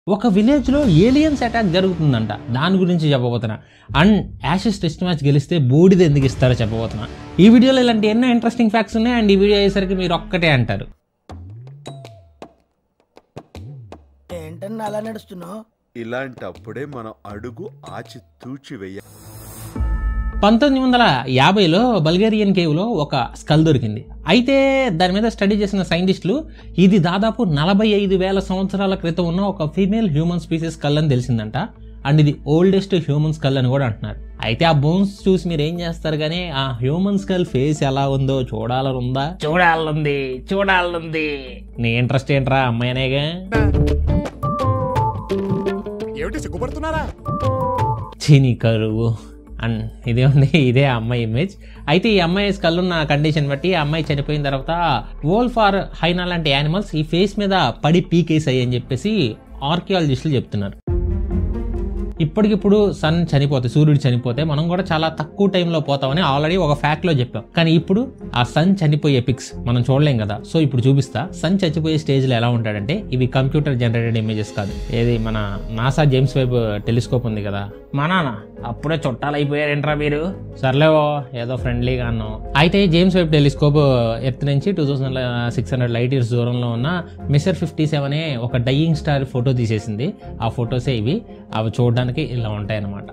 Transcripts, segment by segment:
ఒక విలేజ్లో aliens attack జరుగుతుందంట దాని గురించి చెప్పబోతున్నా అండ్ యాషెస్ టెస్ట్ మ్యాచ్ గెలిస్తే బూడిద ఎందుకు ఇస్తారో చెప్పబోతున్నా ఈ వీడియోలో ఇలాంటి ఎన్నో ఇంట్రెస్టింగ్ ఫ్యాక్ట్స్ ఉన్నాయి అండ్ ఈ వీడియో అయ్యేసరికి మీరు ఒక్కటే అంటారు ఏంటన్నా అలా నడుస్తున్నావు ఇలాంటప్పుడే మనం అడుగు ఆచి తూచి వెయ్య పంతొమ్మిది వందల యాభైలో బల్గేరియన్ కేవ్లో ఒక స్కల్ దొరికింది అయితే దాని మీద స్టడీ చేసిన సైంటిస్టులు ఇది దాదాపు నలభై ఐదు వేల సంవత్సరాల క్రితం ఉన్న ఒక ఫీమేల్ హ్యూమన్ స్పీసీస్ స్కల్ అని తెలిసిందంట అండ్ ఇది ఓల్డెస్ట్ హ్యూమన్ స్కల్ అని కూడా అంటున్నారు అయితే ఆ బోన్స్ చూసి మీరు ఏం చేస్తారు కానీ ఆ హ్యూమన్ స్కల్ ఫేస్ ఎలా ఉందో చూడాలని ఉందా చూడాలనుంది చూడాలనుంది నీ ఇంట్రెస్ట్ ఏంట్రా అమ్మాయినేగా ఏమిటి సిగ్గుపడుతున్నారా చీనీ కరువు అండ్ ఇదే ఉంది ఇదే ఆ అమ్మాయి ఇమేజ్ అయితే ఈ అమ్మాయి స్కల్ ఉన్న కండిషన్ బట్టి ఆ అమ్మాయి చనిపోయిన తర్వాత వోల్ఫ్ ఆర్ హైనా లాంటి యానిమల్స్ ఈ ఫేస్ మీద పడి పీకేసాయి అని చెప్పేసి ఆర్కియాలజిస్టులు చెప్తున్నారు ఇప్పటికిప్పుడు సన్ చనిపోతే సూర్యుడు చనిపోతే మనం కూడా చాలా తక్కువ టైంలో పోతామని ఆల్రెడీ ఒక fact లో చెప్పాం కానీ ఇప్పుడు ఆ సన్ చనిపోయే పిక్స్ మనం చూడలేం కదా సో ఇప్పుడు చూపిస్తా సన్ చచ్చిపోయే స్టేజ్లో ఎలా ఉంటాడంటే ఇవి కంప్యూటర్ జనరేటెడ్ ఇమేజెస్ కాదు ఏది మన నాసా జేమ్స్ వెబ్ టెలిస్కోప్ ఉంది కదా మా నాన్న అప్పుడే చుట్టాలు అయిపోయారేంట్రా మీరు సర్లేవో ఏదో ఫ్రెండ్లీగా అన్నాం అయితే జేమ్స్ వెబ్ టెలిస్కోప్ ఎర్త్ నుంచి two thousand six hundred light years దూరంలో ఉన్న మిసర్ ఫిఫ్టీ సెవెన్ ఒక డైయింగ్ స్టార్ ఫోటో తీసేసింది ఆ ఫొటోసే ఇవి అవి చూడడానికి ఇలా ఉంటాయి అన్నమాట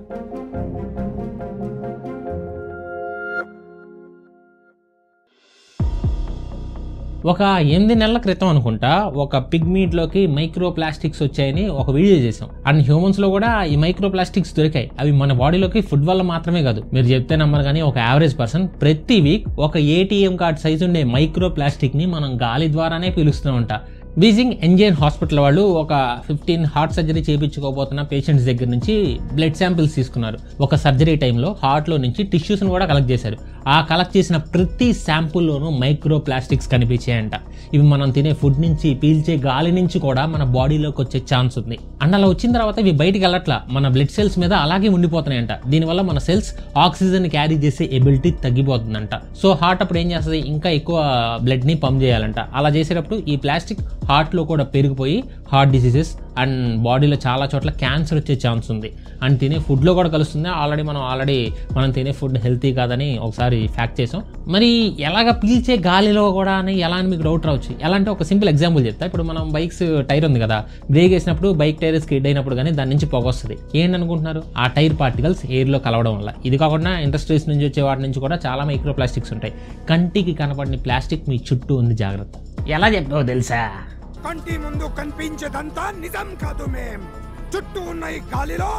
ఒక ఎనిమిది నెలల క్రితం అనుకుంటా ఒక పిగ్ మీట్ లోకి మైక్రో ప్లాస్టిక్స్ వచ్చాయని ఒక వీడియో చేసాం అండ్ హ్యూమన్స్ లో కూడా ఈ మైక్రో ప్లాస్టిక్స్ దొరికాయి అవి మన బాడీలోకి ఫుడ్ వల్ల మాత్రమే కాదు మీరు చెప్తే నమ్మరు కానీ ఒక యావరేజ్ పర్సన్ ప్రతి వీక్ ఒక ఏటీఎం కార్డ్ సైజు ఉండే మైక్రో ప్లాస్టిక్ ని మనం గాలి ద్వారానే పీలుస్తూ ఉంటా బీజింగ్ ఎంజిన్ హాస్పిటల్ వాళ్ళు ఒక ఫిఫ్టీన్ హార్ట్ సర్జరీ చేయించుకోబోతున్న పేషెంట్స్ దగ్గర నుంచి బ్లడ్ శాంపిల్స్ తీసుకున్నారు ఒక సర్జరీ టైంలో హార్ట్లో నుంచి టిష్యూస్ని కూడా కలెక్ట్ చేశారు ఆ కలెక్ట్ చేసిన ప్రతి శాంపుల్లోనూ మైక్రో ప్లాస్టిక్స్ కనిపించాయంట ఇవి మనం తినే ఫుడ్ నుంచి పీల్చే గాలి నుంచి కూడా మన బాడీలోకి వచ్చే ఛాన్స్ ఉంది అండ్ అలా వచ్చిన తర్వాత ఇవి బయటికి వెళ్ళట్లా మన బ్లడ్ సెల్స్ మీద అలాగే ఉండిపోతున్నాయంట దీనివల్ల మన సెల్స్ ఆక్సిజన్ క్యారీ చేసే ఎబిలిటీ తగ్గిపోతుందంట సో హార్ట్ అప్పుడు ఏం చేస్తుంది ఇంకా ఎక్కువ బ్లడ్ని పంప్ చేయాలంట అలా చేసేటప్పుడు ఈ ప్లాస్టిక్ హార్ట్లో కూడా పెరిగిపోయి హార్ట్ డిసీజెస్ అండ్ బాడీలో చాలా చోట్ల క్యాన్సర్ వచ్చే ఛాన్స్ ఉంది అండ్ తినే ఫుడ్లో కూడా కలుస్తుంది ఆల్రెడీ మనం ఆల్రెడీ మనం తినే ఫుడ్ హెల్తీ కాదని ఒకసారి ఫ్యాక్ట్ చేసాం మరి ఎలాగ పీల్చే గాలిలో కూడా అని ఎలా అని మీకు డౌట్ రావచ్చు ఎలా అంటే ఒక సింపుల్ ఎగ్జాంపుల్ చెప్తా ఇప్పుడు మనం బైక్స్ టైర్ ఉంది కదా బ్రేక్ వేసినప్పుడు బైక్ టైర్ స్కిడ్ అయినప్పుడు కానీ దాని నుంచి పొగ వస్తుంది ఏంటనుకుంటున్నారు ఆ టైర్ పార్టికల్స్ ఎయిర్లో కలవడం వల్ల ఇది కాకుండా ఇండస్ట్రీస్ నుంచి వచ్చే వాటి నుంచి కూడా చాలా మైక్రో ప్లాస్టిక్స్ ఉంటాయి కంటికి కనపడిన ప్లాస్టిక్ మీ చుట్టూ ఉంది జాగ్రత్త ఎలా చెప్పావు తెలుసా కంటి ముందు కనిపించేదంతా నిజం కాదు మేం చుట్టూ ఉన్న ఈ గాలిలో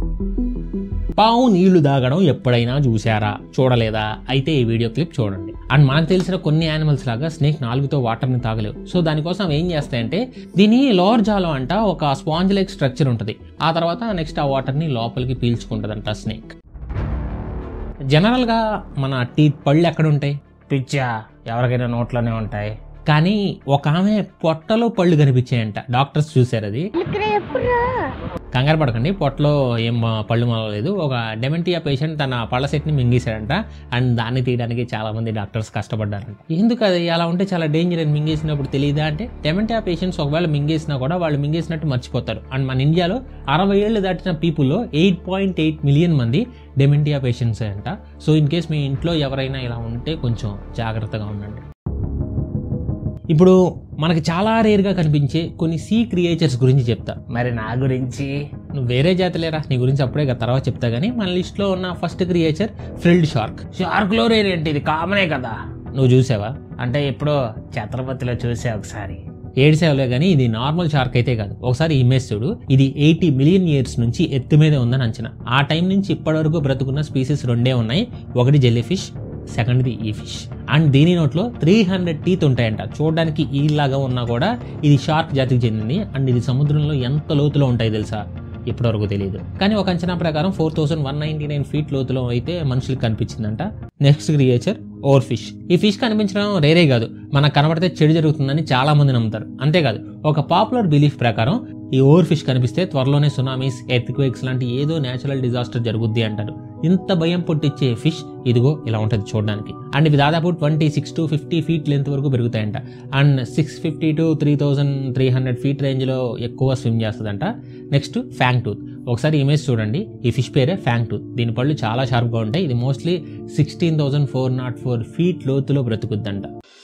పావు నీళ్లు దాగడం ఎప్పుడైనా చూసారా చూడలేదా అయితే ఈ వీడియో క్లిప్ చూడండి అండ్ మనకు తెలిసిన కొన్ని యానిమల్స్ లాగా స్నేక్ నాలుగుతో వాటర్ని తాగలేవు సో దానికోసం ఏం చేస్తాయంటే దీని లోవర్ జాలో అంట ఒక స్పాంజ్ లైక్ స్ట్రక్చర్ ఉంటుంది ఆ తర్వాత నెక్స్ట్ ఆ వాటర్ని లోపలికి పీల్చుకుంటుందంట స్నేక్ జనరల్గా మన టీత్ పళ్ళు ఎక్కడ ఉంటాయి పిచ్చా ఎవరికైనా నోట్లోనే ఉంటాయి కానీ ఒక ఆమె పొట్టలో పళ్ళు కనిపించాయంట డాక్టర్స్ చూశారు అది కంగారు పడకండి పొట్టలో ఏం ఆ, పళ్ళు మొలలేదు ఒక డెమెంటియా పేషెంట్ తన పళ్ళ సెట్ని మింగేశాడంట అండ్ దాన్ని తీయడానికి చాలా మంది డాక్టర్స్ కష్టపడ్డారంట ఎందుకు అది అలా ఉంటే చాలా డేంజర్ అని మింగేసినప్పుడు తెలియదా అంటే డెమెంటియా పేషెంట్స్ ఒకవేళ మింగేసినా కూడా వాళ్ళు మింగేసినట్టు మర్చిపోతారు అండ్ మన ఇండియాలో అరవై ఏళ్ళు దాటిన పీపుల్లో ఎయిట్ పాయింట్ ఎయిట్ మిలియన్ మంది డెమెంటియా పేషెంట్స్ అంట సో ఇన్ కేస్ మీ ఇంట్లో ఎవరైనా ఇలా ఉంటే కొంచెం జాగ్రత్తగా ఉండండి ఇప్పుడు మనకి చాలా రేర్గా కనిపించే కొన్ని సీ క్రియేచర్స్ గురించి చెప్తా మరి నా గురించి నువ్వు వేరే జాతి లేరా నీ గురించి అప్పుడే కదా తర్వాత చెప్తా కానీ మన లిస్ట్లో ఉన్న ఫస్ట్ క్రియేచర్ ఫ్రిల్డ్ షార్క్ షార్క్లో రేర్ ఏంటి ఇది కామనే కదా నువ్వు చూసావా అంటే ఎప్పుడో ఛత్రపతిలో చూసా ఒకసారి ఏడ్సేవలే కానీ ఇది నార్మల్ షార్క్ అయితే కాదు ఒకసారి ఇమేజ్ చూడు ఇది ఎయిటీ మిలియన్ ఇయర్స్ నుంచి ఎత్తు మీదే ఉందని అంచనా ఆ టైం నుంచి ఇప్పటి వరకు బ్రతుకున్న స్పీసీస్ రెండే ఉన్నాయి ఒకటి జెల్లీ ఫిష్ సెకండ్ది ఈ ఫిష్ అండ్ దీని నోట్లో త్రీ హండ్రెడ్ టీత్ ఉంటాయంట చూడడానికి ఈ లాగా ఉన్నా కూడా ఇది షార్క్ జాతికి చెందింది అండ్ ఇది సముద్రంలో ఎంత లోతులో ఉంటాయి తెలుసా ఇప్పటివరకు తెలియదు కానీ ఒక అంచనా ప్రకారం four thousand one ninety nine feet లోతులో అయితే మనుషులకు కనిపించిందంట నెక్స్ట్ క్రియేచర్ ఓవర్ ఫిష్ ఈ ఫిష్ కనిపించడం రేరే కాదు మనకు కనబడితే చెడు జరుగుతుందని చాలా మంది నమ్ముతారు అంతేకాదు ఒక పాపులర్ బిలీఫ్ ప్రకారం ఈ ఓవర్ ఫిష్ కనిపిస్తే త్వరలోనే సునామీస్ ఎర్త్ క్వేక్స్ లాంటి ఏదో నేచురల్ డిజాస్టర్ జరుగుద్ది అంటారు ఇంత భయం పుట్టించే ఫిష్ ఇదిగో ఇలా ఉంటుంది చూడడానికి అండ్ ఇవి దాదాపు twenty six to fifty feet length వరకు పెరుగుతాయంట and six fifty to three thousand three hundred feet రేంజ్లో ఎక్కువ స్విమ్ చేస్తుందంట నెక్స్ట్ ఫ్యాంగ్ టూత్ ఒకసారి ఇమేజ్ చూడండి ఈ ఫిష్ పేరే ఫ్యాంగ్ టూత్ దీని పళ్ళు చాలా షార్ప్గా ఉంటాయి ఇది mostly sixteen thousand four nought four feet లోతులో బ్రతుకుద్దంట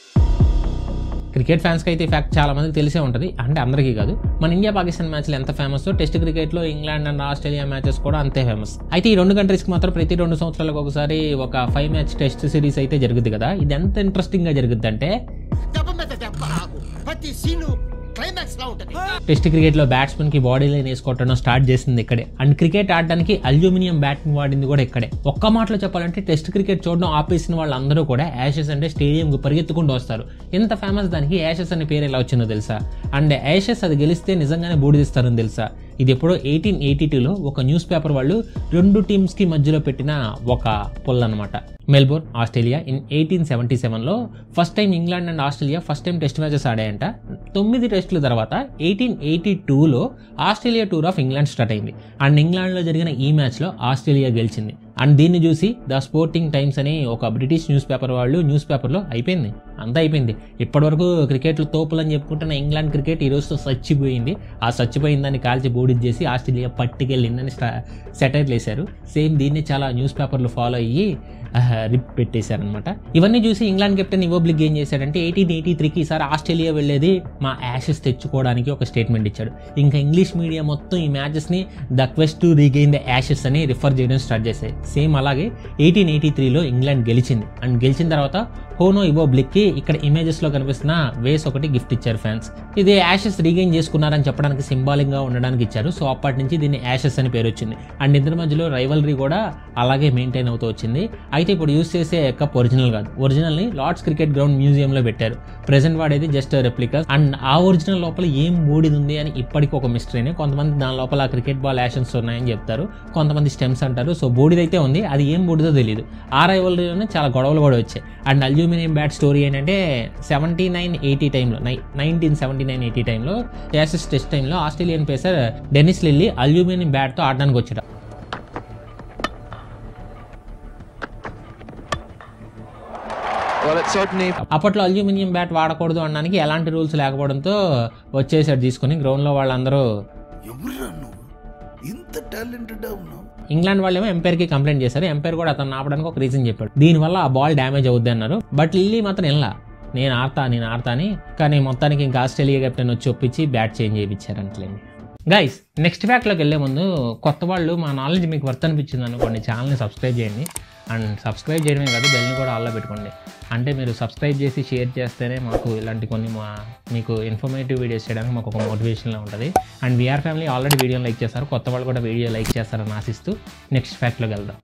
క్రికెట్ ఫ్యాన్స్కి అయితే ఫ్యాక్ట్ చాలా మందికి తెలిసే ఉంటుంది అంటే అందరికీ కాదు మన ఇండియా పాకిస్తాన్ మ్యాచ్లు ఎంత ఫేమస్ టెస్ట్ క్రికెట్లో ఇంగ్లాండ్ అండ్ ఆస్ట్రేలియా మ్యాచెస్ కూడా అంతే ఫేమస్ అయితే ఈ రెండు కంట్రీస్కి మాత్రం ప్రతి రెండు సంవత్సరాలకు ఒకసారి ఒక ఫైవ్ మ్యాచ్ టెస్ట్ సిరీస్ అయితే జరుగుద్ది కదా ఇది ఎంత ఇంట్రెస్టింగ్గా జరుగుద్ది అంటే దెబ్బ మీద దెబ్బ ఆగు ప్రతి సీను క్లైమాక్స్ లా ఉంటది టెస్ట్ క్రికెట్లో బ్యాట్స్మెన్ కి బాడీ లైన్ వేసుకోవటం స్టార్ట్ చేసింది ఇక్కడే అండ్ క్రికెట్ ఆడడానికి అల్యూమినియం బ్యాట్ వాడింది కూడా ఇక్కడే ఒక్క మాటలో చెప్పాలంటే టెస్ట్ క్రికెట్ చూడడం ఆపేసిన వాళ్ళందరూ కూడా యాషెస్ అంటే స్టేడియంకి పరిగెత్తుకుంటూ వస్తారు ఎంత ఫేమస్ దానికి యాషెస్ అనే పేరు ఎలా వచ్చిందో తెలుసా అండ్ యాషెస్ అది గెలిస్తే నిజంగానే బూడిదిస్తారని తెలుసా ఇది ఎప్పుడో ఎయిటీన్ ఎయిటీ టూలో ఒక న్యూస్ పేపర్ వాళ్ళు రెండు టీమ్స్కి మధ్యలో పెట్టిన ఒక పొల్ అనమాట Melbourne Australia in eighteen seventy సెవెన్లో first time England and Australia first time test matches ఆడాయంట తొమ్మిది టెస్టుల తర్వాత ఎయిటీన్ ఎయిటీ టూలో Australia tour of England start అయింది అండ్ ఇంగ్లాండ్లో జరిగిన ఈ మ్యాచ్లో ఆస్ట్రేలియా గెలిచింది అండ్ దీన్ని చూసి ద స్పోర్టింగ్ టైమ్స్ అని ఒక బ్రిటిష్ న్యూస్ పేపర్ వాళ్ళు న్యూస్ పేపర్లో అయిపోయింది అంతా అయిపోయింది ఇప్పటివరకు క్రికెట్లో తోపులు అని చెప్పుకుంటున్న ఇంగ్లాండ్ క్రికెట్ ఈ రోజుతో చచ్చిపోయింది ఆ చచ్చిపోయిన దాన్ని కాల్చి బూడిది చేసి ఆస్ట్రేలియా పట్టుకెళ్ళిందని సెటైర్లు వేశారు సేమ్ దీన్ని చాలా న్యూస్ పేపర్లు ఫాలో అయ్యి రిప్ పెట్టేశారనమాట ఇవన్నీ చూసి ఇంగ్లాండ్ కెప్టెన్ ఇవోబ్లిక్ ఏం చేశాడంటే ఎయిటీన్ ఎయిటీ త్రీకి ఈసారి ఆస్ట్రేలియా వెళ్ళేది మా యాషెస్ తెచ్చుకోవడానికి ఒక స్టేట్మెంట్ ఇచ్చాడు ఇంకా ఇంగ్లీష్ మీడియా మొత్తం ఈ మ్యాచెస్ని the quest to regain the Ashes అని రిఫర్ చేయడం స్టార్ట్ చేశాయి సేమ్ అలాగే ఎయిటీన్ ఎయిటీ త్రీలో ఇంగ్లాండ్ గెలిచింది అండ్ గెలిచిన తర్వాత హోనో ఇవోబ్లిక్కి ఇక్కడ ఇమేజెస్లో కనిపిస్తున్న వేస్ ఒకటి గిఫ్ట్ ఇచ్చారు ఫ్యాన్స్ ఇది యాషెస్ రీగెయిన్ చేసుకున్నారని చెప్పడానికి సింబాలిక్గా ఉండడానికి ఇచ్చారు సో అప్పటి నుంచి దీన్ని యాషెస్ అని పేరు వచ్చింది అండ్ ఇద్దరి మధ్యలో రైవలరీ కూడా అలాగే మెయింటైన్ అవుతూ వచ్చింది అయితే ఇప్పుడు యూస్ చేసే కప్ ఒరిజినల్ కాదు ఒరిజినల్ని లార్డ్స్ క్రికెట్ గ్రౌండ్ మ్యూజియంలో పెట్టారు ప్రెసెంట్ వాడేది జస్ట్ రెప్లికా అండ్ ఆ ఒరిజినల్ లోపల ఏం మూడిది ఉంది అని ఇప్పటికి ఒక మిస్టరీనే కొంతమంది దాని లోపల క్రికెట్ బాల్ యాషన్స్ ఉన్నాయని చెప్తారు కొంతమంది స్టెమ్స్ అంటారు సో బూడిదైతే ఉంది అది ఏం బూడిదో తెలియదు ఆ రైవలరీలోనే చాలా గొడవలు కూడా వచ్చాయి అండ్ అల్యూమినియం బ్యాట్ స్టోరీ ఏంటంటే సెవెంటీ నైన్ ఎయిటీ టైంలో నై నైన్టీన్ సెవెంటీ నైన్ ఎయిటీ టైంలో యాసెస్ టెస్ట్ టైంలో Australian pacer Dennis Lillee aluminium బ్యాట్తో ఆడడానికి వచ్చాడు Well, it certainly అప్పట్లో అల్యూమినియం బ్యాట్ వాడకూడదు అనడానికి ఎలాంటి రూల్స్ లేకపోవడంతో వచ్చేసాడు తీసుకుని గ్రౌండ్లో వాళ్ళందరూ ఎవరురా నువ్వు ఇంత టాలెంటెడ్ ఉన్నావు ఇంగ్లాండ్ వాళ్ళేమో ఎంపైర్కి కంప్లైంట్ చేశారు ఎంపైర్ కూడా అతను ఆపడానికి ఒక రీజన్ చెప్పాడు దీనివల్ల ఆ బాల్ డ్యామేజ్ అవుద్ది అన్నారు బట్ లిల్లీ మాత్రం ఇలా నేను ఆడతా నేను ఆడతా అని కానీ మొత్తానికి ఇంకా ఆస్ట్రేలియా కెప్టెన్ వచ్చి ఒప్పించి బ్యాట్ చేంజ్ చేయించారంటలేండి గైస్ నెక్స్ట్ ఫ్యాక్ట్లోకి వెళ్ళే ముందు కొత్త వాళ్ళు మా నాలెడ్జ్ మీకు వర్త్ అనిపించింది అనుకోండి ఛానల్ని సబ్స్క్రైబ్ చేయండి అండ్ సబ్స్క్రైబ్ చేయడమే కాదు బెల్ని కూడా ఆల్లో పెట్టుకోండి అంటే మీరు సబ్స్క్రైబ్ చేసి షేర్ చేస్తేనే మాకు ఇలాంటి కొన్ని మా మీకు ఇన్ఫర్మేటివ్ వీడియోస్ చేయడానికి మాకు ఒక మోటివేషన్లో ఉంటుంది and VR family already video like చేస్తారు కొత్త వాళ్ళు కూడా వీడియో లైక్ చేస్తారని ఆశిస్తూ నెక్స్ట్ ఫ్యాక్ట్లోకి వెళ్దాం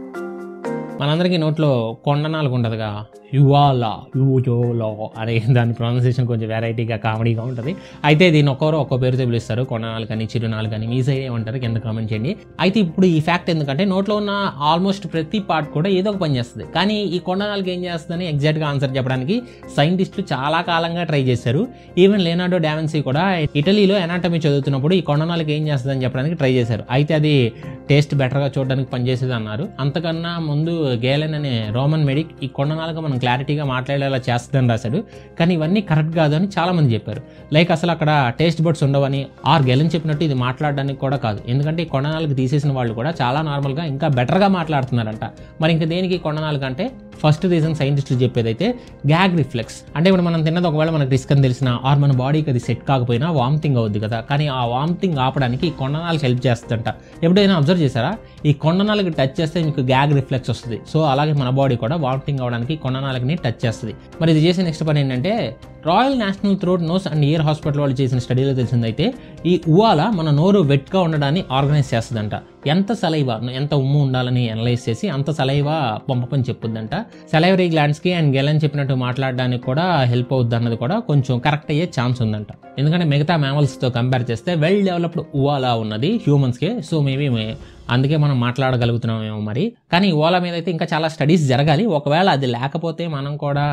మనందరికీ నోట్లో కొండ నాలుగు ఉంటుందిగా యువాలా యూజోలో అనే దాని ప్రొనౌన్సియేషన్ కొంచెం వెరైటీగా కామెడీగా ఉంటుంది అయితే దీన్ని ఒక్కొక్కరు ఒక్కో పేరుతో పిలుస్తారు కొండ నాలుగు అని చిరు నాలుగు అని మీ సైడ్ ఏమంటారు కింద కామెంట్ చేయండి అయితే ఇప్పుడు ఈ ఫ్యాక్ట్ ఎందుకంటే నోట్లో ఉన్న ఆల్మోస్ట్ ప్రతి పార్ట్ కూడా ఏదో ఒక పని చేస్తుంది కానీ ఈ కొండ నాలుగు ఏం చేస్తుందని ఎగ్జాక్ట్గా ఆన్సర్ చెప్పడానికి సైంటిస్టులు చాలా కాలంగా ట్రై చేశారు ఈవెన్ లేనాడో డావెన్సీ కూడా ఇటలీలో ఎనాటమీ చదువుతున్నప్పుడు ఈ కొండ నాలుగు ఏం చేస్తుందని చెప్పడానికి ట్రై చేశారు అయితే అది టేస్ట్ బెటర్గా చూడడానికి పనిచేసేది అన్నారు అంతకన్నా ముందు గేలెన్ అనే రోమన్ మెడిక్ ఈ కొండ నాలుగు మనం క్లారిటీగా మాట్లాడేలా చేస్తుందని రాశాడు కానీ ఇవన్నీ కరెక్ట్ కాదు అని చాలామంది చెప్పారు లైక్ అసలు అక్కడ టేస్ట్ బర్డ్స్ ఉండవని ఆర్ గెలెన్ చెప్పినట్టు ఇది మాట్లాడడానికి కూడా కాదు ఎందుకంటే ఈ కొండ నాలుగు తీసేసిన వాళ్ళు కూడా చాలా నార్మల్గా ఇంకా బెటర్గా మాట్లాడుతున్నారంట మరి ఇంకా దేనికి కొండ నాలుగు అంటే ఫస్ట్ రీజన్ సైంటిస్టులు చెప్పేదైతే గ్యాగ్ రిఫ్లెక్స్ అంటే ఇప్పుడు మనం తిన్నది ఒకవేళ మనకు రిస్క్ అని తెలిసిన ఆర్ మన బాడీకి అది సెట్ కాకపోయినా వామిటింగ్ అవుద్ది కదా కానీ ఆ వామిటింగ్ ఆపడానికి ఈ కొండనాలకు హెల్ప్ చేస్తుందంట ఎప్పుడైనా అబ్జర్వ్ చేశారా ఈ కొండనాలకి టచ్ చేస్తే మీకు గ్యాగ్ రిఫ్లెక్స్ వస్తుంది సో అలాగే మన బాడీ కూడా వామిటింగ్ అవడానికి కొండనాలకి టచ్ చేస్తుంది మరి ఇది చేసే నెక్స్ట్ పని ఏంటంటే Royal National Throat Nose and Ear Hospital వాళ్ళు చేసిన స్టడీలో తెలిసిందైతే ఈ ఉవాల మన నోరు వెట్గా ఉండడాన్ని ఆర్గనైజ్ చేస్తుందంట ఎంత సలైవా ఎంత ఉమ్ము ఉండాలని అనలైజ్ చేసి అంత సలైవా పంపని చెప్పుద్దంట సెలైవరీ గ్లాండ్స్కి అండ్ గెలన్ చెప్పినట్టు మాట్లాడడానికి కూడా హెల్ప్ అవుద్ది అన్నది కూడా కొంచెం కరెక్ట్ అయ్యే ఛాన్స్ ఉందంట ఎందుకంటే మిగతా మ్యామల్స్తో కంపేర్ చేస్తే వెల్ డెవలప్డ్ ఉవాలా ఉన్నది హ్యూమన్స్కే సో మేబీ అందుకే మనం మాట్లాడగలుగుతున్నామేమో మరి కానీ ఓలా మీద అయితే ఇంకా చాలా స్టడీస్ జరగాలి ఒకవేళ అది లేకపోతే మనం కూడా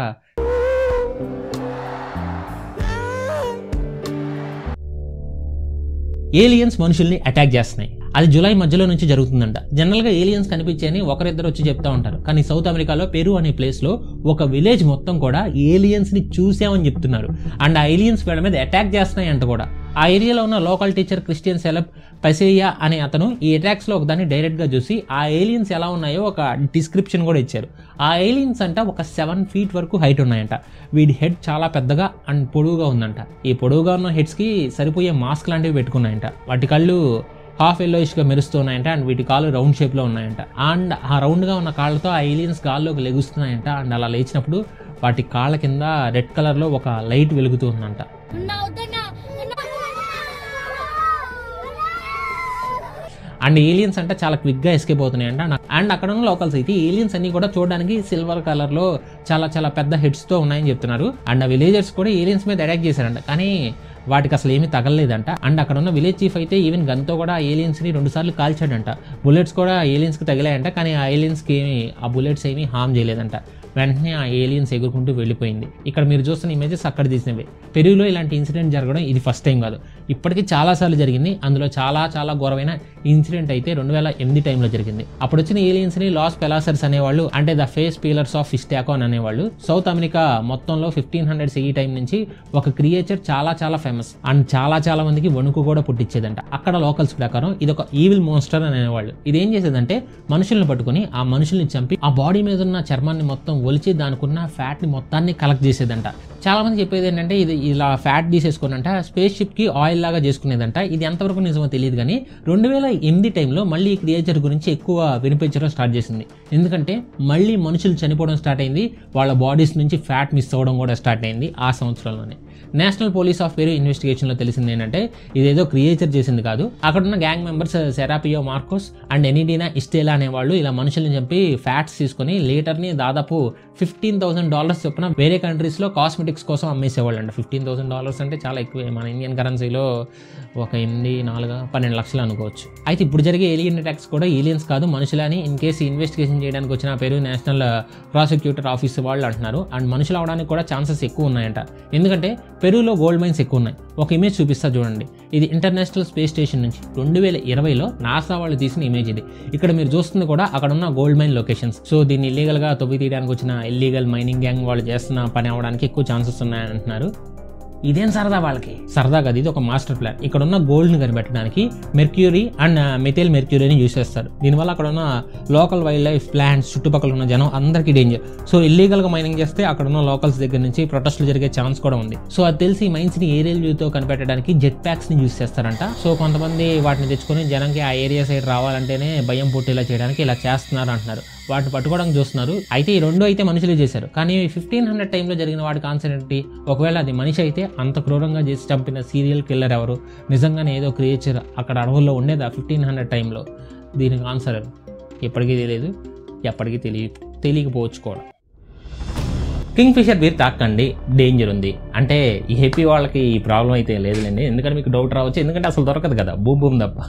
ఏలియన్స్ మనుషుల్ని అటాక్ చేస్తున్నాయి అది జూలై మధ్యలో నుంచి జరుగుతుందంట జనరల్గా ఏలియన్స్ కనిపించాయని ఒకరిద్దరు వచ్చి చెప్తా ఉంటారు కానీ సౌత్ అమెరికాలో పెరు అనే ప్లేస్లో ఒక విలేజ్ మొత్తం కూడా ఏలియన్స్ని చూసామని చెప్తున్నారు అండ్ ఆ ఏలియన్స్ వీళ్ళ మీద అటాక్ చేస్తున్నాయి అంట కూడా ఆ ఏరియాలో ఉన్న లోకల్ టీచర్ క్రిస్టియన్ సెలబ్ పసేయా అనే అతను ఈ అటాక్స్లో ఒకదాన్ని డైరెక్ట్గా చూసి ఆ ఏలియన్స్ ఎలా ఉన్నాయో ఒక డిస్క్రిప్షన్ కూడా ఇచ్చారు ఆ ఏలియన్స్ అంట ఒక సెవెన్ ఫీట్ వరకు హైట్ ఉన్నాయంట వీడి హెడ్ చాలా పెద్దగా అండ్ పొడవుగా ఉందంట ఈ పొడవుగా ఉన్న హెడ్స్కి సరిపోయే మాస్క్ లాంటివి పెట్టుకున్నాయంట వాటి కళ్ళు హాఫ్ ఎల్లోయిష్గా మెరుస్తున్నాయంట అండ్ వీటి కాళ్ళు రౌండ్ షేప్లో ఉన్నాయంట అండ్ ఆ రౌండ్గా ఉన్న కాళ్ళతో ఆ ఏలియన్స్ గాల్లోకి లెగుస్తున్నాయంట అండ్ అలా లేచినప్పుడు వాటి కాళ్ళ కింద రెడ్ కలర్లో ఒక లైట్ వెలుగుతూ ఉందంట ఉన్నా వద్దన్నా అండ్ ఏలియన్స్ అంటే చాలా క్విక్గా ఎస్కేప్ అవుతున్నాయంట అండ్ అక్కడ ఉన్న లోకల్స్ అయితే ఏలియన్స్ అన్ని కూడా చూడడానికి సిల్వర్ కలర్లో చాలా చాలా పెద్ద హెడ్స్తో ఉన్నాయని చెప్తున్నారు అండ్ ఆ విలేజర్స్ కూడా ఏలియన్స్ మీద అటాక్ చేశారంట కానీ వాటికి అసలు ఏమీ తగలలేదంట అండ్ అక్కడ ఉన్న విలేజ్ చీఫ్ అయితే ఈవెన్ గన్తో కూడా ఆ ఏలియన్స్ని రెండు సార్లు కాల్చాడంట బుల్లెట్స్ కూడా ఏలియన్స్కి తగిలాయంట కానీ ఆ ఏలియన్స్కి ఏమి ఆ బుల్లెట్స్ ఏమీ హామ్ చేయలేదంట వెంటనే ఆ ఏలియన్స్ ఎగురుకుంటూ వెళ్ళిపోయింది ఇక్కడ మీరు చూస్తున్న ఇమేజెస్ అక్కడ తీసినవి పెరుగులో ఇలాంటి ఇన్సిడెంట్ జరగడం ఇది ఫస్ట్ టైం కాదు ఇప్పటికీ చాలాసార్లు జరిగింది అందులో చాలా చాలా ఘోరమైన ఇన్సిడెంట్ అయితే రెండు వేల ఎనిమిది టైంలో జరిగింది అప్పుడు వచ్చిన ఏలియన్స్ని లాస్ పెలాసర్స్ అనేవాళ్ళు అంటే ద ఫేస్ పీలర్స్ ఆఫ్ ఇస్టాకాన్ అనేవాళ్ళు సౌత్ అమెరికా మొత్తంలో ఫిఫ్టీన్ హండ్రెడ్ సిఈ టైం నుంచి ఒక క్రియేచర్ చాలా చాలా ఫేమస్ అండ్ చాలా చాలా మందికి వణుకు కూడా పుట్టించేదంట అక్కడ లోకల్స్ ప్రకారం ఇది ఒక ఈవిల్ మోన్స్టర్ అనేవాళ్ళు ఇది ఏం చేసేదంటే మనుషుల్ని పట్టుకొని ఆ మనుషుల్ని చంపి ఆ బాడీ మీద ఉన్న చర్మాన్ని మొత్తం ఒలిచి దానికున్న ఫ్యాట్ని మొత్తాన్ని కలెక్ట్ చేసేదంట చాలా మంది చెప్పేది ఏంటంటే ఇది ఇలా ఫ్యాట్ తీసేసుకున్నంట స్పేస్ షిప్ కి ఆయిల్ లాగా చేసుకునేదంట ఇది ఎంతవరకు నిజమో తెలియదు కానీ రెండు వేల ఎనిమిది టైంలో మళ్ళీ ఈ క్రియేచర్ గురించి ఎక్కువ వినిపించడం స్టార్ట్ చేసింది ఎందుకంటే మళ్ళీ మనుషులు చనిపోవడం స్టార్ట్ అయింది వాళ్ళ బాడీస్ నుంచి ఫ్యాట్ మిస్ అవ్వడం కూడా స్టార్ట్ అయింది ఆ సంవత్సరంలోనే నేషనల్ పోలీస్ ఆఫ్ పేరు ఇన్వెస్టిగేషన్లో తెలిసింది ఏంటంటే ఇదేదో క్రియేచర్ చేసింది కాదు అక్కడ ఉన్న gang members Serapio Marcos and Enedina Estela అనేవాళ్ళు ఇలా మనుషుల్ని చంపి ఫ్యాట్స్ తీసుకొని లీటర్ని దాదాపు ఫిఫ్టీన్ థౌసండ్ డాలర్స్ చొప్పున వేరే కంట్రీస్లో కాస్మెటిక్స్ కోసం అమ్మేసేవాళ్ళు అంట ఫిఫ్టీన్ థౌసండ్ డాలర్స్ అంటే చాలా ఎక్కువే మన ఇండియన్ కరెన్సీలో ఒక ఎనిమిది నాలుగు పన్నెండు లక్షలు అనుకోవచ్చు అయితే ఇప్పుడు జరిగే ఏలియన్ అటాక్స్ కూడా ఏలియన్స్ కాదు మనుషులని అని ఇన్ కేసు ఇన్వెస్టిగేషన్ చేయడానికి వచ్చిన పేరు నేషనల్ ప్రాసిక్యూటర్ ఆఫీస్ వాళ్ళు అంటున్నారు అండ్ మనుషులు అవడానికి కూడా ఛాన్సెస్ ఎక్కువ ఉన్నాయంట ఎందుకంటే పెరూలో గోల్డ్ మైన్స్ ఎక్కువ ఉన్నాయి ఒక ఇమేజ్ చూపిస్తా చూడండి ఇది ఇంటర్నేషనల్ స్పేస్ స్టేషన్ నుంచి రెండు వేల ఇరవైలో నాసా వాళ్ళు తీసిన ఇమేజ్ ఇది ఇక్కడ మీరు చూస్తుంది కూడా అక్కడ ఉన్న గోల్డ్ మైన్ లొకేషన్స్ సో దీన్ని ఇల్లీగల్గా తవ్వి తీయడానికి వచ్చిన ఇల్లీగల్ మైనింగ్ గ్యాంగ్ వాళ్ళు చేస్తున్న పని అవడానికి ఎక్కువ ఛాన్సెస్ ఉన్నాయని అంటున్నారు ఇదేం సరదా వాళ్ళకి సరదా కాదు ఇది ఒక మాస్టర్ ప్లాన్ ఇక్కడ ఉన్న గోల్డ్ని కనిపెట్టడానికి మెర్క్యూరీ అండ్ మిథైల్ మెర్క్యూరీని యూస్ చేస్తారు దీనివల్ల అక్కడ ఉన్న లోకల్ వైల్డ్ లైఫ్ ప్లాంట్స్ చుట్టుపక్కల ఉన్న జనం అందరికీ డేంజర్ సో ఇల్లీగల్గా మైనింగ్ చేస్తే అక్కడ ఉన్న లోకల్స్ దగ్గర నుంచి ప్రొటెస్ట్లు జరిగే ఛాన్స్ కూడా ఉంది సో అది తెలిసి మైన్స్ని ఏరియల్ వ్యూతో కనిపెట్టడానికి జెట్ ప్యాక్స్ని యూస్ చేస్తారంట సో కొంతమంది వాటిని తెచ్చుకొని జనంకి ఆ ఏరియా సైడ్ రావాలంటేనే భయం పుట్టేలా చేయడానికి ఇలా చేస్తున్నారు అంటున్నారు వాటిని పట్టుకోవడానికి చూస్తున్నారు అయితే ఈ రెండు అయితే మనుషులు చేశారు కానీ ఫిఫ్టీన్ హండ్రెడ్ టైంలో జరిగిన వాడి కాన్సెప్ట్ ఏంటి ఒకవేళ అది మనిషి అయితే అంత క్రూరంగా చేసి చంపిన సీరియల్ కిల్లర్ ఎవరు నిజంగానే ఏదో క్రియేచర్ అక్కడ అడవుల్లో ఉండేదా ఫిఫ్టీన్ హండ్రెడ్ టైంలో దీనికి ఆన్సర్ ఎప్పటికీ తెలియదు ఎప్పటికీ తెలియ తెలియకపోవచ్చు కూడా కింగ్ ఫిషర్ బీర్ తాకండి డేంజర్ ఉంది అంటే ఈ హెపీ వాళ్ళకి ఈ ప్రాబ్లం అయితే లేదులేండి ఎందుకంటే మీకు డౌట్ రావచ్చు ఎందుకంటే అసలు దొరకదు కదా బూమ్ బూమ్ తప్ప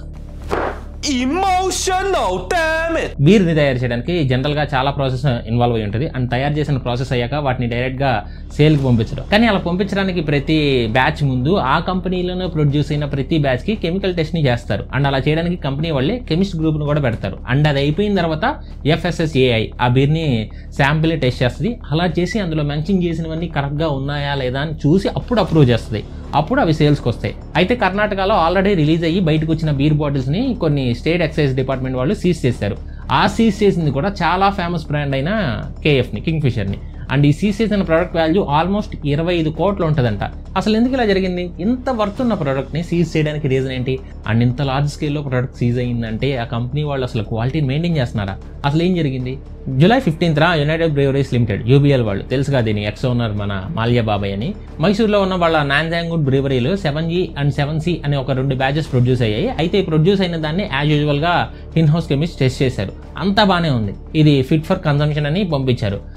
Emotional, damn it! బీర్ని తయారు చేయడానికి జనరల్గా చాలా ప్రాసెస్ ఇన్వాల్వ్ అయి ఉంటుంది అండ్ తయారు చేసిన ప్రాసెస్ అయ్యాక వాటిని డైరెక్ట్గా సేల్కి పంపించడం కానీ అలా పంపించడానికి ప్రతి బ్యాచ్ ముందు ఆ కంపెనీలోనే ప్రొడ్యూస్ అయిన ప్రతి బ్యాచ్కి కెమికల్ టెస్ట్ని చేస్తారు అండ్ అలా చేయడానికి కంపెనీ వాళ్ళే కెమిస్ట్ గ్రూప్ను కూడా పెడతారు అండ్ అది అయిపోయిన తర్వాత ఎఫ్ఎస్ఎస్ఏఐ ఆ బీర్ని శాంపిల్ టెస్ట్ చేస్తుంది అలా చేసి అందులో మెన్షన్ చేసినవన్నీ కరెక్ట్గా ఉన్నాయా లేదా అని చూసి అప్పుడు అప్రూవ్ చేస్తుంది అప్పుడు అవి సేల్స్కి వస్తాయి అయితే కర్ణాటకలో ఆల్రెడీ రిలీజ్ అయ్యి బయటకు వచ్చిన బీర్ బాటిల్స్ని కొన్ని స్టేట్ ఎక్సైజ్ డిపార్ట్మెంట్ వాళ్ళు సీజ్ చేశారు ఆ సీజ్ చేసింది కూడా చాలా ఫేమస్ బ్రాండ్ అయిన కేఎఫ్ని కింగ్ ఫిషర్ని అండ్ ఈ సీజ్ చేసిన ప్రోడక్ట్ వాల్యూ ఆల్మోస్ట్ ఇరవై ఐదు కోట్లు ఉంటుందంట అసలు ఎందుకు ఇలా జరిగింది ఇంత వర్త్ ఉన్న ప్రోడక్ట్ని సీజ్ చేయడానికి రీజన్ ఏంటి అండ్ ఇంత లార్జ్ స్కేల్లో ప్రోడక్ట్ సీజ్ అయ్యిందంటే ఆ కంపెనీ వాళ్ళు అసలు క్వాలిటీని మెయింటైన్ చేస్తున్నారా అసలు ఏం జరిగింది జూలై ఫిఫ్టీన్త్ రా యునైటెడ్ బ్రేవరీస్ లిమిటెడ్ యూబీఎల్ వాళ్ళు తెలుసుగా దీని ఎక్స్ ఓనర్ మన మాల్యా బాబాయ్ అని మైసూర్లో ఉన్న వాళ్ళ నాన్జాంగుడ్ బ్రేవరీలు seven G and seven C అనే ఒక రెండు బ్యాచెస్ ప్రొడ్యూస్ అయ్యాయి అయితే ఈ ప్రొడ్యూస్ అయిన దాన్ని యాజ్ యూజువల్గా ఇన్ హౌస్ కెమిస్ట్ టెస్ట్ చేశారు అంతా బాగానే ఉంది ఇది ఫిట్ ఫర్ కన్సంప్షన్ అని పంపించారు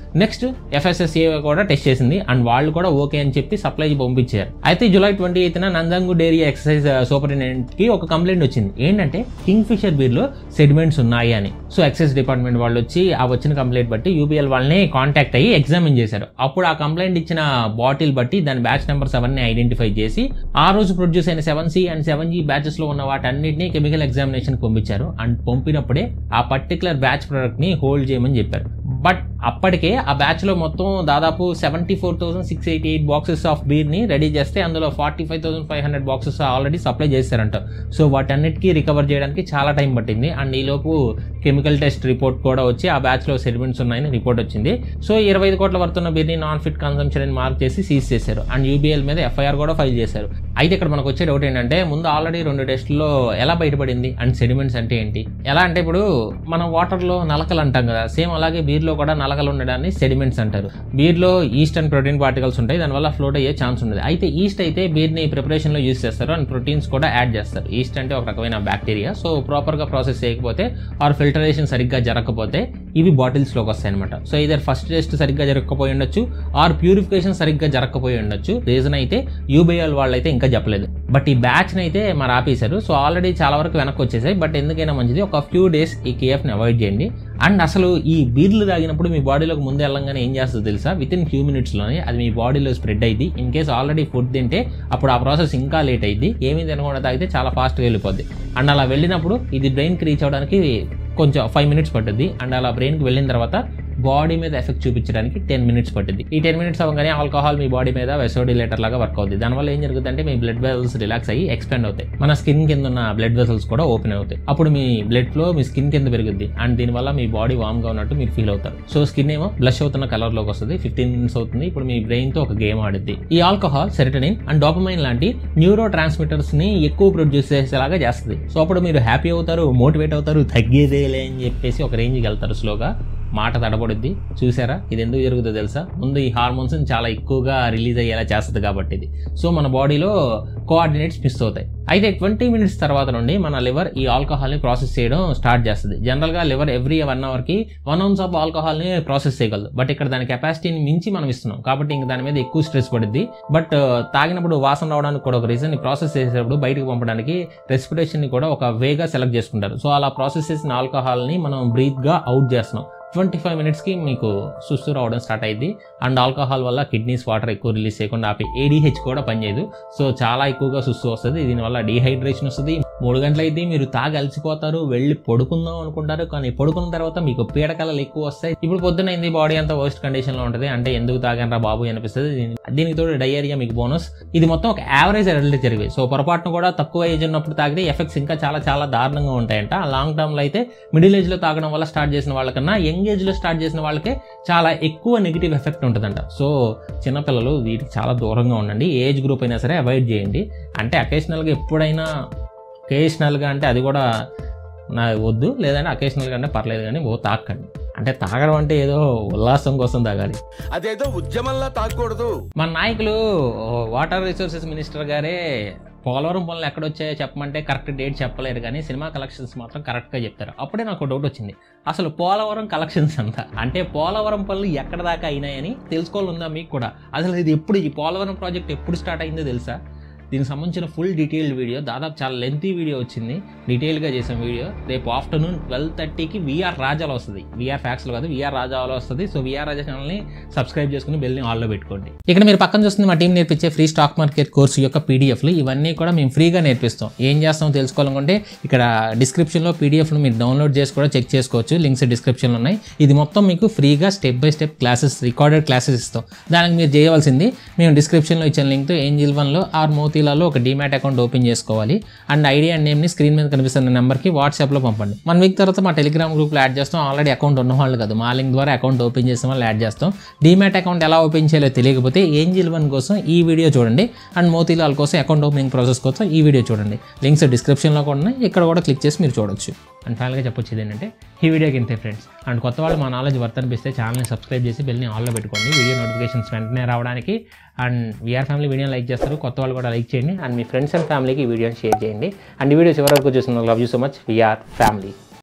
నెక్స్ట్ ఎఫ్ఎస్ఎస్ఏ కూడా టెస్ట్ చేసింది అండ్ వాళ్ళు కూడా ఓకే అని చెప్పి సప్లై పంపించారు అయితే జూలై ట్వంటీ ఎయిత్న నందంగు డైరీ ఎక్సైజ్ సూపరింటెండెంట్ కి ఒక కంప్లైంట్ వచ్చింది ఏంటంటే కింగ్ ఫిషర్ బీర్ లో సెడిమెంట్స్ ఉన్నాయి అని సో ఎక్సైజ్ డిపార్ట్మెంట్ వాళ్ళు వచ్చి ఆ వచ్చిన కంప్లైంట్ బట్టి యూపీఎల్ వాళ్ళని కాంటాక్ట్ అయ్యి ఎగ్జామిన్ చేశారు అప్పుడు ఆ కంప్లైంట్ ఇచ్చిన బాటిల్ బట్టి దాని బ్యాచ్ నెంబర్ సెవెన్ ని ఐడెంటిఫై చేసి ఆ రోజు ప్రొడ్యూస్ అయిన seven C and seven G batches లో ఉన్న వాటన్నిటిని కెమికల్ ఎగ్జామినేషన్ పంపించారు అండ్ పంపినప్పుడే ఆ పర్టికులర్ బ్యాచ్ ప్రొడక్ట్ ని హోల్డ్ చేయమని చెప్పారు బట్ అప్పటికే ఆ బ్యాచ్ లో మొత్తం దాదాపు seventy four thousand six eighty eight boxes of beer ని రెడీ చేస్తే అందులో forty five thousand five hundred boxes already supply చేశారంట సో వాటన్నిటికీ రికవర్ చేయడానికి చాలా టైం పట్టింది అండ్ ఈలోపు కెమికల్ టెస్ట్ రిపోర్ట్ కూడా వచ్చి ఆ బ్యాచ్ లో సెడిమెంట్స్ ఉన్నాయని రిపోర్ట్ వచ్చింది సో ఇరవై ఐదు కోట్ల వర్తున్న బీర్ని నాన్ ఫిట్ కన్సంప్షన్ అని మార్క్ చేసి సీజ్ చేశారు అండ్ యూబీఎల్ మీద ఎఫ్ఐఆర్ కూడా ఫైల్ చేశారు అయితే ఇక్కడ మనకు వచ్చే డౌట్ ఏంటంటే ముందు ఆల్రెడీ రెండు టెస్టుల్లో ఎలా బయటపడింది అండ్ సెడిమెంట్స్ అంటే ఏంటి ఎలా అంటే ఇప్పుడు మనం వాటర్లో నలకలు అంటాం కదా సేమ్ అలాగే బీర్లో కూడా నలకలు ఉండడాన్ని సెడిమెంట్స్ అంటారు బీర్లో ఈస్ట్ అండ్ ప్రోటీన్ పార్టికల్స్ ఉంటాయి దానివల్ల ఫ్లోట్ అయ్యే ఛాన్స్ ఉండదు అయితే ఈస్ట్ అయితే బీర్ని ప్రిపరేషన్లో యూస్ చేస్తారు అండ్ ప్రోటీన్స్ కూడా యాడ్ చేస్తారు ఈస్ట్ అంటే ఒక రకమైన బ్యాక్టీరియా సో ప్రాపర్గా ప్రాసెస్ చేయకపోతే ఆర్ ఫిల్టరేషన్ సరిగ్గా జరగకపోతే ఇవి బాటిల్స్లోకి వస్తాయి అనమాట సో ఇదర్ ఫస్ట్ టెస్ట్ సరిగ్గా జరగకపోయి ఉండొచ్చు ఆర్ ప్యూరిఫికేషన్ సరిగ్గా జరగకపోయి ఉండొచ్చు రీజన్ అయితే యూబీఎల్ వాళ్ళు అయితే ఇంకా చెప్పలేదు బట్ ఈ బ్యాచ్ని అయితే మరి ఆపేశారు సో ఆల్రెడీ చాలా వరకు వెనక్కి వచ్చేసాయి బట్ ఎందుకైనా మంచిది ఒక ఫ్యూ డేస్ ఈ కేఎఫ్ని అవాయిడ్ చేయండి అండ్ అసలు ఈ బీర్లు తాగినప్పుడు మీ బాడీలోకి ముందు వెళ్ళంగానే ఏం చేస్తుందో తెలుసా విత్ ఇన్ ఫ్యూ మినిట్స్లోనే అది మీ బాడీలో స్ప్రెడ్ అయింది ఇన్ కేస్ ఆల్రెడీ ఫుడ్ తింటే అప్పుడు ఆ ప్రాసెస్ ఇంకా లేట్ అయింది ఏమీ తినకుండా తాగితే చాలా ఫాస్ట్గా వెళ్ళిపోద్ది అండ్ అలా వెళ్ళినప్పుడు ఇది బ్రెయిన్కి రీచ్ అవ్వడానికి కొంచెం ఫైవ్ మినిట్స్ పట్టుద్ది అండ్ అలా బ్రెయిన్కి వెళ్ళిన తర్వాత బాడీ మీద ఎఫెక్ట్ చూపించడానికి టెన్ మినిట్స్ పట్టింది ఈ టెన్ మినిట్స్ అవ్వగానే ఆల్కహాల్ మీ బాడీ మీద వెసోడిలేటర్ లాగా వర్క్ అవుతుంది దానివల్ల ఏం జరుగుతుందంటే మీ బ్లడ్ వెసల్స్ రిలాక్స్ అయ్యి ఎక్స్పాండ్ అవుతాయి మన స్కిన్ కింద ఉన్న బ్లడ్ వెసల్స్ కూడా ఓపెన్ అవుతాయి అప్పుడు మీ బ్లడ్ ఫ్లో మీ స్కిన్ కింద పెరుగుద్ది అండ్ దీనివల్ల మీ బాడీ వామ్ గా ఉన్నట్టు మీరు ఫీల్ అవుతారు సో స్కిన్ ఏమో బ్లష్ అవుతున్న కలర్ లోకి వస్తుంది ఫిఫ్టీన్ మినిట్స్ అవుతుంది ఇప్పుడు మీ బ్రెయిన్ తో ఒక గేమ్ ఆడుద్ది ఈ ఆల్కహాల్ సెరటనిన్ అండ్ డోపమైన్ లాంటి న్యూరో ట్రాన్స్మిటర్స్ ని ఎక్కువ ప్రొడ్యూస్ చేసేలాగా చేస్తుంది సో అప్పుడు మీరు హ్యాపీ అవుతారు మోటివేట్ అవుతారు తగ్గేదేలే అని చెప్పేసి ఒక రేంజ్కి వెళ్తారు స్లోగా మాట తడబడుద్ది చూసారా ఇది ఎందుకు జరుగుతుందో తెలుసా ముందు ఈ హార్మోన్స్ చాలా ఎక్కువగా రిలీజ్ అయ్యేలా చేస్తుంది కాబట్టి ఇది సో మన బాడీలో కోఆర్డినేట్స్ మిస్ అవుతాయి అయితే ట్వంటీ మినిట్స్ తర్వాత నుండి మన లివర్ ఈ ఆల్కహాల్ని ప్రాసెస్ చేయడం స్టార్ట్ చేస్తుంది జనరల్గా లివర్ ఎవ్రీ వన్ అవర్కి వన్ అవున్స్ ఆఫ్ ఆల్కహాల్ని ప్రాసెస్ చేయగలదు బట్ ఇక్కడ దాని కెపాసిటీని మించి మనం ఇస్తున్నాం కాబట్టి ఇంక దాని మీద ఎక్కువ స్ట్రెస్ పడుద్ది బట్ తాగినప్పుడు వాసన రావడానికి కూడా ఒక రీజన్ ప్రాసెస్ చేసేటప్పుడు బయటకు పంపడానికి రెస్పిరేషన్ని కూడా ఒక వేగా సెలెక్ట్ చేసుకుంటారు సో అలా ప్రాసెస్ చేసిన ఆల్కహాల్ని మనం బ్రీత్గా అవుట్ చేస్తున్నాం ట్వంటీ ఫైవ్ మినిట్స్కి మీకు సుస్తు రావడం స్టార్ట్ అయింది అండ్ ఆల్కహాల్ వల్ల కిడ్నీస్ వాటర్ ఎక్కువ రిలీజ్ చేయకుండా ఆపి ఏడీహెచ్ కూడా పనిచేయదు సో చాలా ఎక్కువగా సుస్తు వస్తుంది దీనివల్ల డీహైడ్రేషన్ వస్తుంది మూడు గంటలు అయితే మీరు తాగి అలసిపోతారు వెళ్ళి పడుకుందాం అనుకుంటారు కానీ పడుకున్న తర్వాత మీకు పీడకలలు ఎక్కువ వస్తాయి ఇప్పుడు పొద్దునైంది బాడీ అంతా వర్స్ట్ కండిషన్లో ఉంటుంది అంటే ఎందుకు తాగనరా బాబు అనిపిస్తుంది దీని- దీనికి తోడు డయేరియా మీకు బోనస్ ఇది మొత్తం ఒక యావరేజ్ అడల్ట్ జరిగే సో పొరపాటును కూడా తక్కువ ఏజ్ ఉన్నప్పుడు తాగితే ఎఫెక్ట్స్ ఇంకా చాలా చాలా దారుణంగా ఉంటాయంట లాంగ్ టర్మ్లో అయితే మిడిల్ ఏజ్లో తాగడం వల్ల స్టార్ట్ చేసిన వాళ్ళకన్నా యంగ్ ఏజ్లో స్టార్ట్ చేసిన వాళ్ళకే చాలా ఎక్కువ నెగిటివ్ ఎఫెక్ట్ ఉంటుందంట సో చిన్నపిల్లలు వీటికి చాలా దూరంగా ఉండండి ఏజ్ గ్రూప్ అయినా సరే అవాయిడ్ చేయండి అంటే అకేషనల్గా ఎప్పుడైనా అకేషనల్గా అంటే అది కూడా నా వద్దు లేదంటే అకేషనల్గా అంటే పర్లేదు కానీ ఓ తాకండి అంటే తాగడం అంటే ఏదో ఉల్లాసం కోసం తాగాలి అదేదో ఉద్యమంలా తాగకూడదు మన నాయకులు వాటర్ రిసోర్సెస్ మినిస్టర్ గారే పోలవరం పనులు ఎక్కడొచ్చాయో చెప్పమంటే కరెక్ట్ డేట్ చెప్పలేరు కానీ సినిమా కలెక్షన్స్ మాత్రం కరెక్ట్గా చెప్తారు అప్పుడే నాకు డౌట్ వచ్చింది అసలు పోలవరం కలెక్షన్స్ అంతా అంటే పోలవరం పనులు ఎక్కడ దాకా అయినాయని తెలుసుకోవాలందా మీకు కూడా అసలు ఇది ఎప్పుడు ఈ పోలవరం ప్రాజెక్ట్ ఎప్పుడు స్టార్ట్ అయిందో తెలుసా దీనికి సంబంధించిన ఫుల్ డీటెయిల్డ్ వీడియో దాదాపు చాలా లెంతీ వీడియో వచ్చింది డీటెయిల్గా చేసిన వీడియో రేపు ఆఫ్టర్నూన్ ట్వెల్వ్ థర్టీకి విఆర్ రాజాలో వస్తుంది విఆర్ ఫ్యాక్స్లో కాదు విఆర్ రాజాలో వస్తుంది సో విఆర్ రాజా ఛానల్ని సబ్స్క్రైబ్ చేసుకుని బెల్ని ఆల్లో పెట్టుకోండి ఇక్కడ మీరు పక్కన చూస్తుంది మా టీం నేర్పించే ఫ్రీ స్టాక్ మార్కెట్ కోర్సు యొక్క పీడిఎఫ్లు ఇవన్నీ కూడా మేము ఫ్రీగా నేర్పిస్తాం ఏం చేస్తామో తెలుసుకోవాలనుకుంటే ఇక్కడ డిస్క్రిప్షన్లో పీడిఎఫ్ను మీరు డౌన్లోడ్ చేసి కూడా చెక్ చేసుకోవచ్చు లింక్స్ డిస్క్రిప్షన్లో ఉన్నాయి ఇది మొత్తం మీకు ఫ్రీగా step by step classes recorded classes ఇస్తాం దానికి మీరు చేయవలసింది మేము డిస్క్రిప్షన్లో ఇచ్చిన లింక్తో ఏంజిల్ వన్లో ఆర్ మోతీలాలో ఒక డీమ్యాట్ అకౌంట్ ఓపెన్ చేసుకోవాలి అండ్ ఐడి అండ్ నేమ్ని స్క్రీన్ మీద కనిపిస్తున్న నెంబర్కి వాట్సాప్లో పంపండి వన్ వీక్ తర్వాత మా టెలిగ్రామ్ గ్రూప్లో యాడ్ చేస్తాం ఆల్రెడీ అకౌంట్ ఉన్న వాళ్ళు కాదు మా లింక్ ద్వారా అకౌంట్ ఓపెన్ చేసిన వాళ్ళు యాడ్ చేస్తాం డీమ్యాట్ అకౌంట్ ఎలా ఓపెన్ చేయాలో తెలియకపోతే ఏంజిల్ వన్ కోసం ఈ వీడియో చూడండి అండ్ మోతీలాల్ కోసం అకౌంట్ ఓపెనింగ్ ప్రాసెస్ కోసం ఈ వీడియో చూడండి లింక్స్ డిస్క్రిప్షన్లో కూడా ఉన్నాయి ఇక్కడ కూడా క్లిక్ చేసి మీరు చూడొచ్చు అండ్ ఫైనల్గా చెప్పొచ్చేది ఏంటంటే ఈ వీడియోకి ఇంతే ఫ్రెండ్స్ అండ్ కొత్త వాళ్ళు మా నాలెడ్జ్ వర్త్ అనిపిస్తే ఛానల్ని సబ్స్క్రైబ్ చేసి బెల్ని ఆన్లో పెట్టుకోండి వీడియో నోటిఫికేషన్స్ వెంటనే రావడానికి and VR family video like చేస్తారు కొత్త వాళ్ళు కూడా లైక్ చేయండి అండ్ మీ ఫ్రెండ్స్ అండ్ ఫ్యామిలీకి ఈ వీడియోని షేర్ చేయండి అండ్ ఈ వీడియో చివరి వరకు చూసిన love you so much VR family